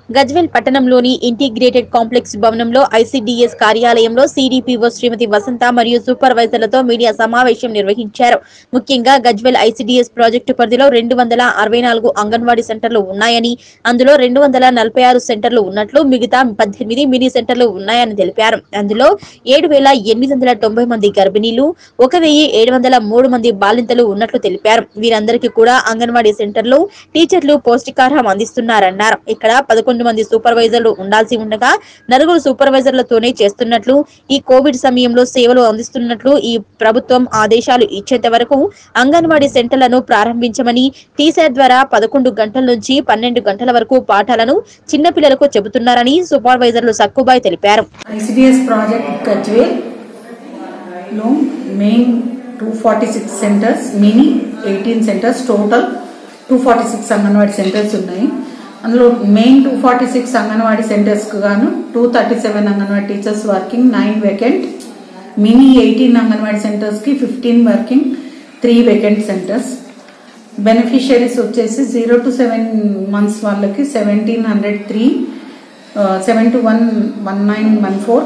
గజ్వెల్ పట్టణంలోని integrated complex భవనంలో ICDS కార్యాలయంలో సిడిపిఓ శ్రీమతి వసంత మరియు సూపర్వైజర్లతో మీడియా సమావేశం నిర్వహించారు ముఖ్యంగా గజ్వెల్ ఐసీడీఎస్ ప్రాజెక్టు పరిధిలో రెండు వందల అరవై నాలుగు అంగన్వాడీ సెంటర్లు ఉన్నాయని అందులో రెండు వందల నలభై ఆరు సెంటర్లు ఉన్నట్లు మిగతా పద్దెనిమిది మినీ సెంటర్లు ఉన్నాయని తెలిపారు అందులో ఏడు వేల ఎనిమిది వందల తొంభై మంది గర్భిణీలు ఒక వెయ్యి ఏడు వందల మూడు మంది బాలింతలు ఉన్నట్లు తెలిపారు వీరందరికీ కూడా అంగన్వాడీ సెంటర్లు టీచర్లు పౌష్టికాహారం అందిస్తున్నారన్నారు ఇక్కడ పదకొండు మంది సూపర్వైజర్లు ఉండాల్సి ఉండగా నలుగురు సూపర్వైజర్లతోనే చేస్తున్నట్లు ఈ కోవిడ్ సమయంలో సేవలు అందిస్తున్నట్లు ఈ ప్రభుత్వం ఆదేశాలు ఇచ్చేంత వరకు అంగన్వాడీ సెంటర్లను ప్రారంభించమని టీసెట్ ద్వారా పదకొండు గంటల నుంచి పన్నెండు గంటల వరకు పాఠాలను చిన్నపిల్లలకు చెబుతున్నారని సూపర్వైజర్లు సక్కుబాయ్ తెలిపారు ఐసిడిఎస్ ప్రాజెక్ట్ గజ్వేల్ లో main two forty six centers mini eighteen centers total two forty six anganwadi centers ఉన్నాయి అందులో main two forty six anganwadi సెంటర్స్కు గాను two thirty seven anganwadi teachers working nine vacant mini eighteen anganwadi సెంటర్స్కి fifteen working three vacant centers beneficiaries వచ్చేసి zero to seven months వాళ్ళకి seventeen hundred three seven to one one nine one four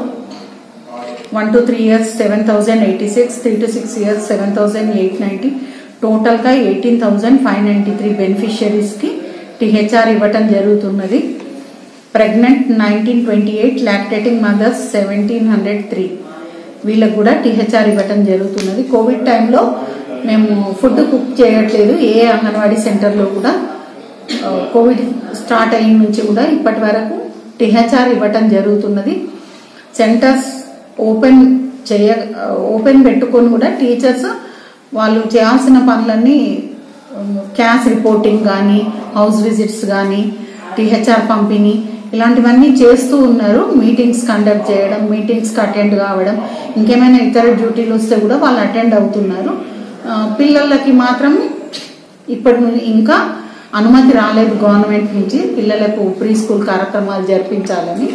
one to three years seven thousand eighty six three to six years seven thousand eight ninety టోటల్గా eighteen thousand five ninety three బెనిఫిషియరీస్కి THR ఇవ్వటం జరుగుతున్నది pregnant nineteen twenty eight lactating mothers seventeen hundred three వీళ్ళకు కూడా THR ఇవ్వటం జరుగుతున్నది Covid టైంలో మేము ఫుడ్ కుక్ చేయట్లేదు ఏ అంగన్వాడీ సెంటర్లో కూడా ఆ, కోవిడ్ స్టార్ట్ అయిన నుంచి కూడా ఇప్పటి వరకు టీహెచ్ఆర్ ఇవ్వటం జరుగుతున్నది సెంటర్స్ ఓపెన్ చేయ ఓపెన్ పెట్టుకొని కూడా టీచర్స్ వాళ్ళు చేయాల్సిన పనులన్నీ క్యాష్ రిపోర్టింగ్ కానీ హౌస్ విజిట్స్ కానీ టీహెచ్ఆర్ పంపిణీ ఇలాంటివన్నీ చేస్తూ ఉన్నారు మీటింగ్స్ కండక్ట్ చేయడం మీటింగ్స్కి అటెండ్ కావడం ఇంకేమైనా ఇతర డ్యూటీలు వస్తే కూడా వాళ్ళు అటెండ్ అవుతున్నారు ఆ, పిల్లలకి మాత్రం ఇప్పటి నుండి ఇంకా అనుమతి రాలేదు గవర్నమెంట్ నుంచి పిల్లలకు ప్రీ స్కూల్ కార్యక్రమాలు జరిపించాలని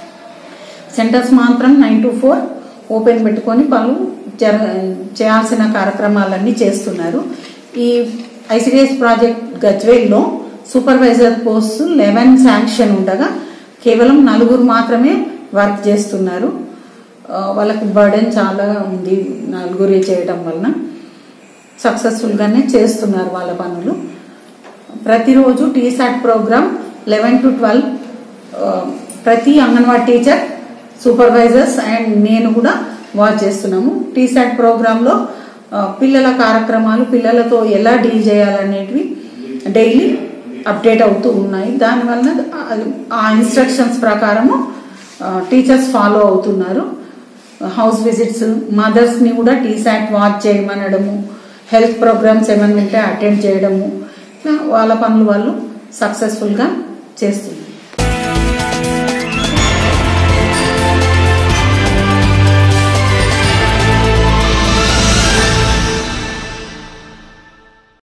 సెంటర్స్ మాత్రం నైన్ టు ఫోర్ ఓపెన్ పెట్టుకొని వాళ్ళు జర చేయాల్సిన కార్యక్రమాలన్నీ చేస్తున్నారు ఈ ఐసిడిఎస్ ప్రాజెక్ట్ గజ్వేల్లో సూపర్వైజర్ పోస్ట్ లెవెన్ శాంక్షన్ ఉండగా కేవలం నలుగురు మాత్రమే వర్క్ చేస్తున్నారు ఆ, వాళ్ళకు బర్డెన్ చాలా ఉంది నలుగురే చేయడం వలన సక్సెస్ఫుల్గానే చేస్తున్నారు వాళ్ళ పనులు ప్రతిరోజు T SAT program eleven to twelve ప్రతి అంగన్వాడీ టీచర్ సూపర్వైజర్స్ అండ్ నేను కూడా వాచ్ చేస్తున్నాము టీసాట్ ప్రోగ్రాంలో పిల్లల కార్యక్రమాలు పిల్లలతో ఎలా డీల్ చేయాలనేటివి డైలీ అప్డేట్ అవుతూ ఉన్నాయి దానివల్ల ఆ ఇన్స్ట్రక్షన్స్ ప్రకారము టీచర్స్ ఫాలో అవుతున్నారు హౌస్ విజిట్స్ మదర్స్ని కూడా టీసాట్ వాచ్ చేయమనడము హెల్త్ ప్రోగ్రామ్స్ ఏమైనా ఉంటే అటెండ్ చేయడము ఇట్లా వాళ్ళ పనులు వాళ్ళు సక్సెస్ఫుల్గా చేస్తున్నారు